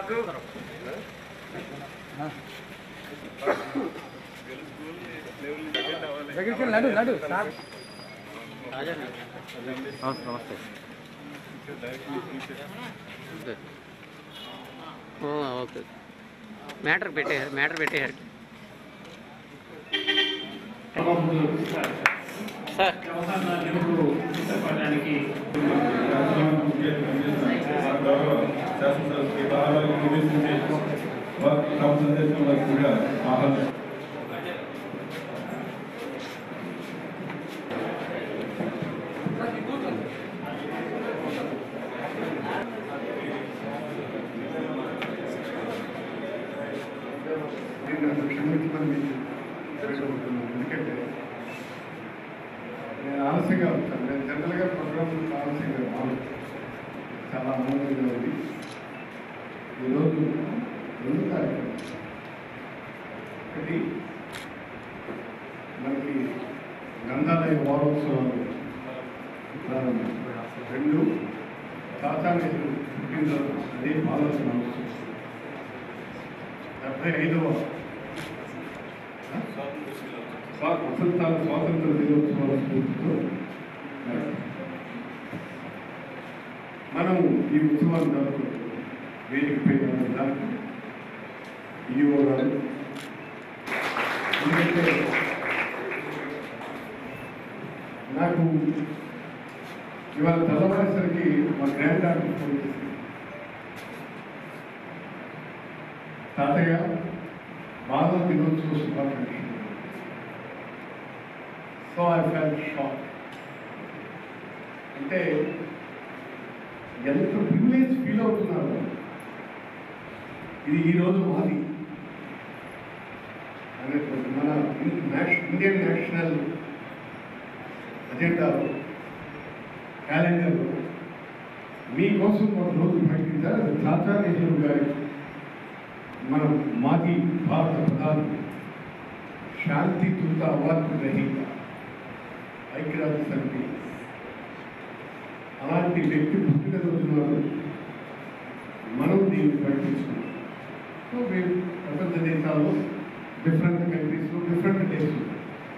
పాకు దగ్గరికి నడు నడు సార్ నమస్తే నమస్తే ఓకే మ్యాటర్ పెట్టేశారు మ్యాటర్ పెట్టేశారు సార్ నేను నన్ను క్షమించమని మీకు వేడుకుంటున్నాను ఎందుకంటే నేను ఆలస్యంగా వచ్చాను నేను జనరల్గా ప్రోగ్రామ్ ఆలస్యంగా రాను చాలా ఆనందంగా ఉంది ఈరోజు రెండు తారీఖు ఒకటి మనకి గ్రంథాలయ వారోత్సవాలు ప్రారంభం రెండు తాతానేశ్వరు పుట్టినరోజు అదే ఆలోచన అవసరం డెబ్బై ఐదవ స్వా- వసంతాల స్వాతంత్ర దినోత్సవాల స్ఫూర్తితో మనం ఈ ఉత్సవాన్ని జరుపుకుంటున్నాం వేదికపై ఉన్న దానికి ఈఓ గారు ఎందుకంటే నాకు ఇవాళ తెల్లవారేసరికి మా గ్రాండ్ డాక్టర్ ఫోన్ చేసింది తాతయ్య బాగా దినోత్సవ శుభాకాంక్షలు సో ఐ ఫెల్ షాక్ అంటే ఎంత ప్రివిలేజ్ ఫీల్ అవుతున్నారు ఇది ఈరోజు మాది అనేటువంటి మన ఇన్- నేష- ఇండియన్ నేషనల్ అజెండాలో క్యాలెండర్లో మీకోసం ఒక రోజు ప్రకటించారు అది చాచా నెహ్రూ గారి మన మాజీ భారత ప్రధాని శాంతి దూత అవార్డు గ్రహీత ఐక్యరాజ్య సమితి అలాంటి వ్యక్తి పుట్టినరోజు నాడు మనం దీన్ని ప్రకటించుకున్నాం సో మేము ప్రపంచ దేశాల్లో డిఫరెంట్ కంట్రీస్లో డిఫరెంట్ డేస్ ఉన్నాయి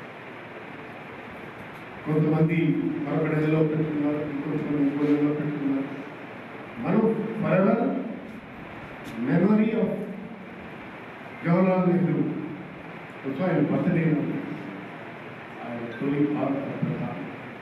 కొంతమంది మరొక నెలలో పెట్టుకున్నారు ఇంకొంతమంది ఇంకో నెలలో పెట్టుకున్నారు మనం forever memory of Jawaharlal Nehru so ఆయన బర్త్డే ఆయన తొలి భారత ప్రధాని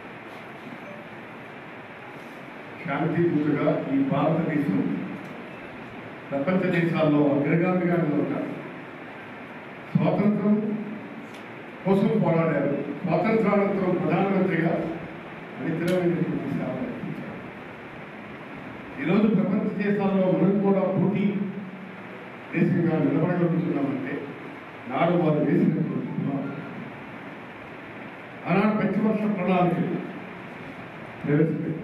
శాంతి దూతగా ఈ భారతదేశం ప్రపంచ దేశాల్లో అగ్రగామిగా నిలబడ్డారు స్వాతంత్రం కోసం పోరాడారు స్వాతంత్రానంతరం ప్రధానమంత్రిగా అనితరమైనటువంటి సేవ అందించారు ఈరోజు ప్రపంచ దేశాల్లో మనం కూడా పోటీ దేశంగా నిలబడగలుగుతున్నామంటే నాడు వారు వేసినటువంటి పునాది. ఆనాడు పంచవర్ష ప్రణాళిక ప్రవేశపెట్టారు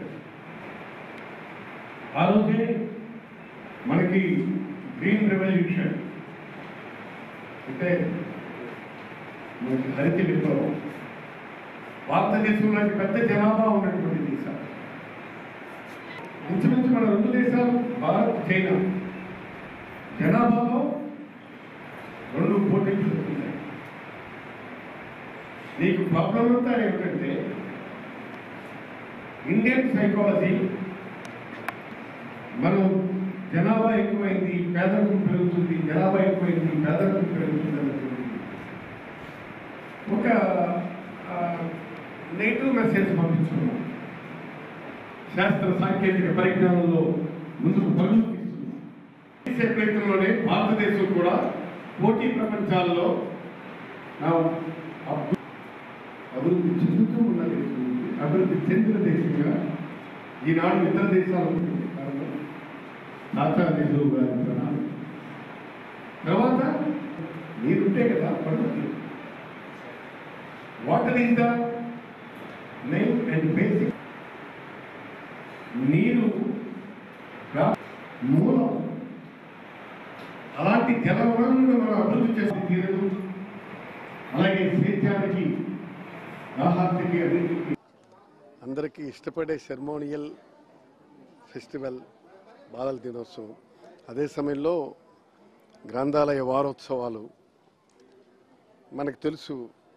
ఆ రోజే మనకి గ్రీన్ రెవల్యూషన్ అంటే మనకి హరిత విప్లవం భారతదేశంలో పెద్ద జనాభా ఉన్నటువంటి దేశాలు ఇంచుమించు మన రెండు దేశాలు భారత్ చైనా జనాభాలో రెండు పోటీలు జరుగుతున్నాయి నీకు ప్రాబ్లం అంతా ఏమిటంటే ఇండియన్ సైకాలజీ మనం జనాభా ఎక్కువైంది పేదరికం పెరుగుతుంది జనాభా ఎక్కువైంది పేదరికం పెరుగుతుంది అనేటువంటి ఒక నెగిటివ్ మెసేజ్ పంపించుకున్నాం శాస్త్ర సాంకేతిక పరిజ్ఞానంలో ముందుకు పరుగులు తీస్తున్నాం దేశ ప్రయత్నంలోనే భారతదేశం కూడా పోటీ ప్రపంచాల్లో నా అభి- అభివృద్ధి చెందుతూ ఉన్న దేశం ఉంది. అభివృద్ధి చెందిన దేశంగా ఈనాడు ఇతర దేశాలకు ఉంది. కారణం తాతా నెహ్రూ గారి ప్రణాళిక తర్వాత మీరుంటే కదా పడుతుంది water is the main and basic నీరు గా- మూలం అలాంటి జల వనరులను మనం అభివృద్ధి చేసి తీరదు అలాగే సేద్యానికి ఆహారానికి అన్నింటికి అందరికీ ఇష్టపడే సెర్మోనియల్ ఫెస్టివల్ బాలల దినోత్సవం అదే సమయంలో గ్రంథాలయ వారోత్సవాలు మనకు తెలుసు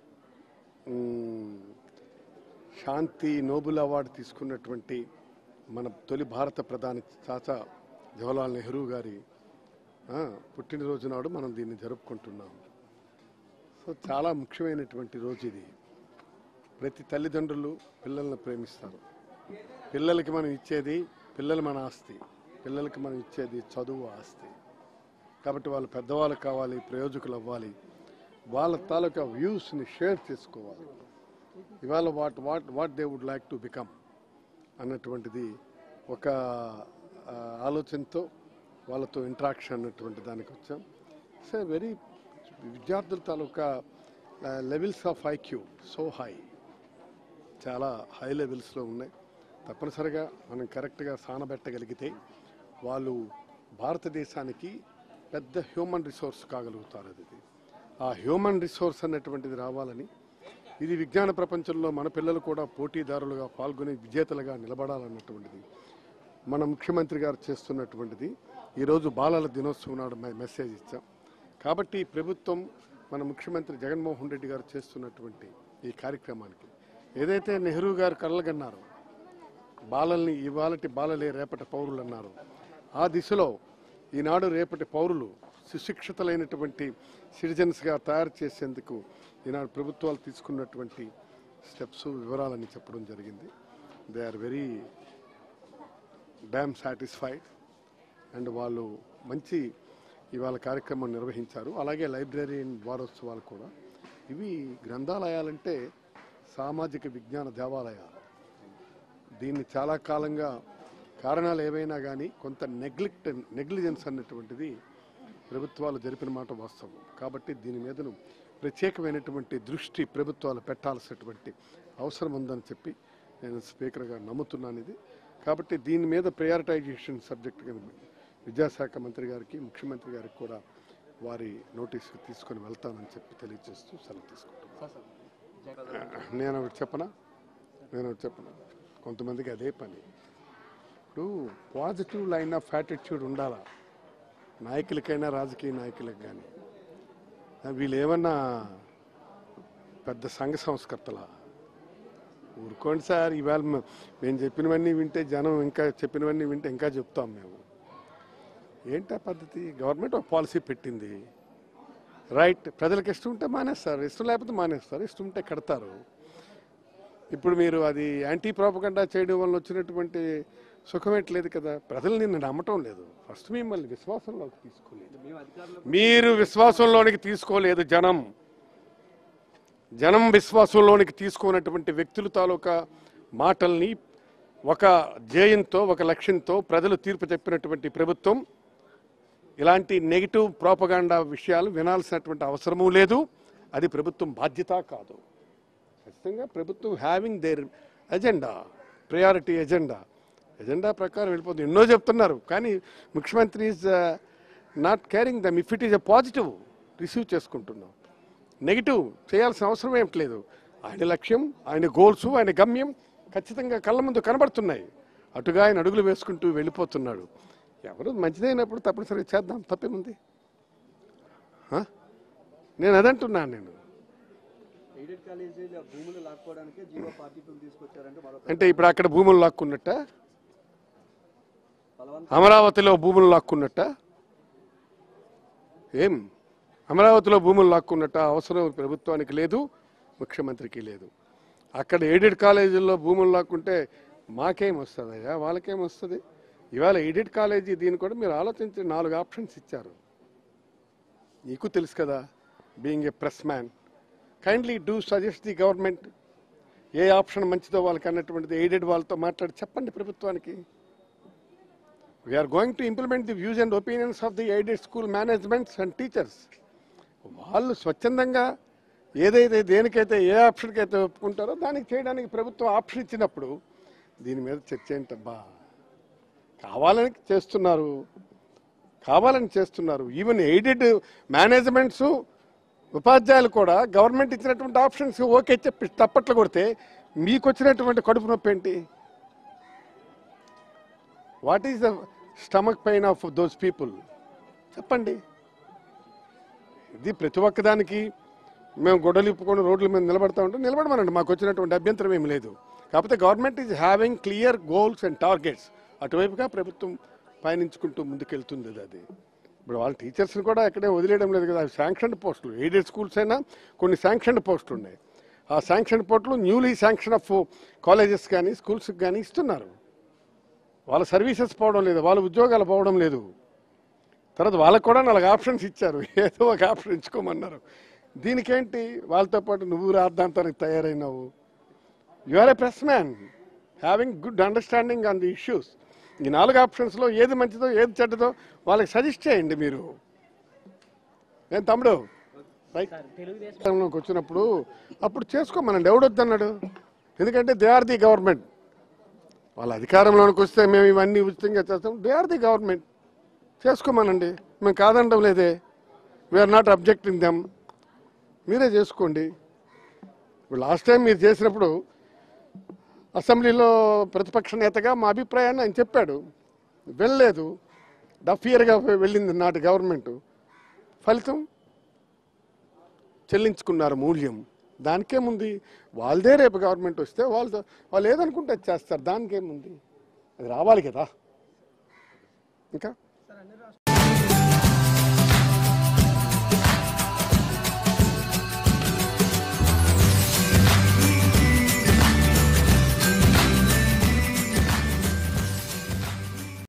మ్, శాంతి నోబెల్ అవార్డు తీసుకున్నటువంటి మన తొలి భారత ప్రధాని చాచా జవహర్లాల్ నెహ్రూ గారి ఆ, పుట్టినరోజు నాడు మనం దీన్ని జరుపుకుంటున్నాం సో చాలా ముఖ్యమైనటువంటి రోజు ఇది ప్రతి తల్లిదండ్రులు పిల్లల్ని ప్రేమిస్తారు పిల్లలకి మనం ఇచ్చేది పిల్లలు మన ఆస్తి పిల్లలకి మనం ఇచ్చేది చదువు ఆస్తి కాబట్టి వాళ్ళు పెద్దవాళ్ళు కావాలి ప్రయోజకులు అవ్వాలి వాళ్ళ తాలూకా వ్యూస్ని షేర్ చేసుకోవాలి ఇవాళ what what what they would like to become అన్నటువంటిది ఒక ఆ, ఆలోచనతో వాళ్ళతో ఇంట్రాక్షన్ అన్నటువంటి దానికి వచ్చాం సో వెరీ విద్యార్థుల తాలూకా levels of IQ so high చాలా హై లెవెల్స్లో ఉన్నాయి తప్పనిసరిగా మనం కరెక్ట్గా సానబెట్టగలిగితే వాళ్ళు భారతదేశానికి పెద్ద హ్యూమన్ రిసోర్స్ కాగలుగుతారు అది ఆ హ్యూమన్ రిసోర్స్ అన్నటువంటిది రావాలని ఇది విజ్ఞాన ప్రపంచంలో మన పిల్లలు కూడా పోటీదారులుగా పాల్గొని విజేతలుగా నిలబడాలన్నటువంటిది మన ముఖ్యమంత్రి గారు చేస్తున్నటువంటిది ఈరోజు బాలల దినోత్సవం నాడు మె- మెసేజ్ ఇచ్చాం కాబట్టి ప్రభుత్వం మన ముఖ్యమంత్రి జగన్మోహన్ రెడ్డి గారు చేస్తున్నటువంటి ఈ కార్యక్రమానికి ఏదైతే నెహ్రూ గారు కలగన్నారో బాలల్ని ఇవాళటి బాలలే రేపటి పౌరులు అన్నారు ఆ దిశలో ఈనాడు రేపటి పౌరులు సుశిక్షితులైనటువంటి సిటిజన్స్గా తయారు చేసేందుకు ఈనాడు ప్రభుత్వాలు తీసుకున్నటువంటి స్టెప్స్ వివరాలని చెప్పడం జరిగింది they are very damn satisfied and వాళ్ళు మంచి ఇవాళ కార్యక్రమం నిర్వహించారు అలాగే లైబ్రరీ వారోత్సవాలు కూడా ఇవి గ్రంథాలయాలంటే సామాజిక విజ్ఞాన దేవాలయాలు దీన్ని చాలా కాలంగా కారణాలు ఏవైనా కానీ కొంత నెగ్లెక్ట్ నెగ్లిజెన్స్ అన్నటువంటిది ప్రభుత్వాలు జరిపిన మాట వాస్తవం కాబట్టి దీని మీదను ప్రత్యేకమైనటువంటి దృష్టి ప్రభుత్వాలు పెట్టాల్సినటువంటి అవసరం ఉందని చెప్పి నేను స్పీకర్గా నమ్ముతున్నాను ఇది కాబట్టి దీని మీద ప్రయారిటైజేషన్ సబ్జెక్ట్ విద్యాశాఖ మంత్రి గారికి ముఖ్యమంత్రి గారికి కూడా వారి నోటీస్కి తీసుకొని వెళ్తానని చెప్పి తెలియజేస్తూ సెలవు తీసుకుంటున్నాను నేను ఒకటి చెప్పనా నేను ఒకటి చెప్పనా కొంతమందికి అదే పని ఇప్పుడు పాజిటివ్ లైన్ ఆఫ్ యాటిట్యూడ్ ఉండాలా నాయకులకైనా రాజకీయ నాయకులకు కానీ వీళ్ళు ఏమన్నా పెద్ద సంఘ సంస్కర్తలా ఊరుకోండి సార్ ఇవాళ మ- మేము చెప్పినవన్నీ వింటే జనం ఇంకా చెప్పినవన్నీ వింటే ఇంకా చెప్తాం మేము ఏంటా పద్ధతి గవర్నమెంట్ ఒక పాలసీ పెట్టింది రైట్ ప్రజలకు ఇష్టం ఉంటే మానేస్తారు ఇష్టం లేకపోతే మానేస్తారు ఇష్టం ఉంటే కడతారు ఇప్పుడు మీరు అది యాంటీ ప్రాపగండా చేయడం వల్ల వచ్చినటువంటి సుఖమేట్లేదు కదా ప్రజలు నిన్ను నమ్మటం లేదు ఫస్ట్ మిమ్మల్ని విశ్వాసంలోకి తీసుకోలేదు మీరు విశ్వాసంలోనికి తీసుకోలేదు జనం జనం విశ్వాసంలోనికి తీసుకున్నటువంటి వ్యక్తుల తాలూకా మాటల్ని ఒక ధ్యేయంతో ఒక లక్ష్యంతో ప్రజలు తీర్పు చెప్పినటువంటి ప్రభుత్వం ఇలాంటి నెగిటివ్ ప్రాపగాండా విషయాలు వినాల్సినటువంటి అవసరమూ లేదు అది ప్రభుత్వం బాధ్యత కాదు ఖచ్చితంగా ప్రభుత్వం having their agenda priority agenda agenda ప్రకారం వెళ్ళిపోతుంది ఎన్నో చెప్తున్నారు కానీ ముఖ్యమంత్రి is not caring them if it is a positive receive చేసుకుంటున్నాం నెగిటివ్ చేయాల్సిన అవసరం ఏమిటి లేదు ఆయన లక్ష్యం ఆయన గోల్స్ ఆయన గమ్యం ఖచ్చితంగా కళ్ళ ముందు కనబడుతున్నాయి అటుగా ఆయన అడుగులు వేసుకుంటూ వెళ్ళిపోతున్నాడు ఎవరు మంచిదైనప్పుడు తప్పనిసరిగా చేద్దాం తప్పేముంది ఆ? నేను అదంటున్నాను నేను ఎయిడెడ్ కాలేజీల భూములు లాక్కోవడానికి జీవో పార్టీ టూ తీసుకొచ్చారంటే మరొక అంటే ఇప్పుడు అక్కడ భూములు లాక్కున్నట్ట బలవంత అమరావతిలో భూములు లాక్కున్నట్ట ఏం అమరావతిలో భూములు లాక్కున్నట్ట అవసరం ప్రభుత్వానికి లేదు ముఖ్యమంత్రికి లేదు అక్కడ ఎయిడెడ్ కాలేజీల్లో భూములు లాక్కుంటే మాకేం వస్తుందయ్యా వాళ్ళకేం వస్తుంది ఇవాళ ఎయిడెడ్ కాలేజీ దీన్ని కూడా మీరు ఆలోచించి నాలుగు ఆప్షన్స్ ఇచ్చారు నీకు తెలుసు కదా being a press man kindly do suggest the government a option మంచిదో వాళ్ళకి అన్నటువంటిది ఎయిడెడ్ వాళ్ళతో మాట్లాడి చెప్పండి ప్రభుత్వానికి we are going to implement the views and opinions of the aided school managements and teachers వాళ్ళు స్వచ్ఛందంగా ఏదైతే దేనికైతే ఏ ఆప్షన్కి అయితే ఒప్పుకుంటారో దానికి చేయడానికి ప్రభుత్వం ఆప్షన్ ఇచ్చినప్పుడు దీని మీద చర్చ ఏంటబ్బా కావాలని చేస్తున్నారు కావాలని చేస్తున్నారు ఈవెన్ ఎయిడెడ్ మేనేజ్మెంట్స్ ఉపాధ్యాయులు కూడా గవర్నమెంట్ ఇచ్చినటువంటి ఆప్షన్స్ ఓకే చెప్పి తప్పట్లు కొడితే మీకు వచ్చినటువంటి కడుపు నొప్పి ఏంటి what is the stomach pain of those people చెప్పండి ఇది ప్రతి ఒక్కదానికి మేము గొడవలు ఇప్పుకొని రోడ్ల మీద నిలబడతా ఉంటే నిలబడమనండి మాకు వచ్చినటువంటి అభ్యంతరం ఏమి లేదు కాకపోతే government is having clear goals and targets అటువైపుగా ప్రభుత్వం పయనించుకుంటూ ముందుకెళ్తుంది అది అది ఇప్పుడు వాళ్ళ టీచర్స్ని కూడా ఎక్కడే వదిలేయడం లేదు కదా శాంక్షన్డ్ పోస్టులు ఎయిడెడ్ స్కూల్స్ అయినా కొన్ని శాంక్షన్డ్ పోస్టులు ఉన్నాయి ఆ శాంక్షన్ పోస్టులు న్యూలీ శాంక్షన్ ఆఫ్ కాలేజెస్ కానీ స్కూల్స్కి కానీ ఇస్తున్నారు వాళ్ళ సర్వీసెస్ పోవడం లేదు వాళ్ళ ఉద్యోగాలు పోవడం లేదు తర్వాత వాళ్ళకు కూడా నాలుగు ఆప్షన్స్ ఇచ్చారు ఏదో ఒక ఆప్షన్ ఎంచుకోమన్నారు దీనికేంటి వాళ్ళతో పాటు నువ్వు రాద్దాంతానికి తయారైనావు you are a press man having good understanding on the issues ఈ నాలుగు ఆప్షన్స్లో ఏది మంచిదో ఏది చెడ్డదో వాళ్ళకి సజెస్ట్ చేయండి మీరు ఏం తమ్ముడు రైట్ తెలుగుదేశంలోకి వచ్చినప్పుడు అప్పుడు చేసుకోమనండి ఎవడొద్దన్నాడు ఎందుకంటే దే ఆర్ ది గవర్నమెంట్ వాళ్ళ అధికారంలోకి వస్తే మేము ఇవన్నీ ఉచితంగా చేస్తాం దే ఆర్ ది గవర్నమెంట్ చేసుకోమనండి మేము కాదనడం లేదే వీఆర్ నాట్ అబ్జెక్టింగ్ దెమ్ మీరే చేసుకోండి ఇప్పుడు లాస్ట్ టైం మీరు చేసినప్పుడు అసెంబ్లీలో ప్రతిపక్ష నేతగా మా అభిప్రాయాన్ని ఆయన చెప్పాడు వెళ్ళలేదు డఫియర్గా వెళ్ళింది నాటి గవర్నమెంట్ ఫలితం చెల్లించుకున్నారు మూల్యం దానికేముంది వాళ్ళదే రేపు గవర్నమెంట్ వస్తే వాళ్ళతో వాళ్ళు ఏదనుకుంటే అది చేస్తారు దానికేముంది అది రావాలి కదా ఇంకా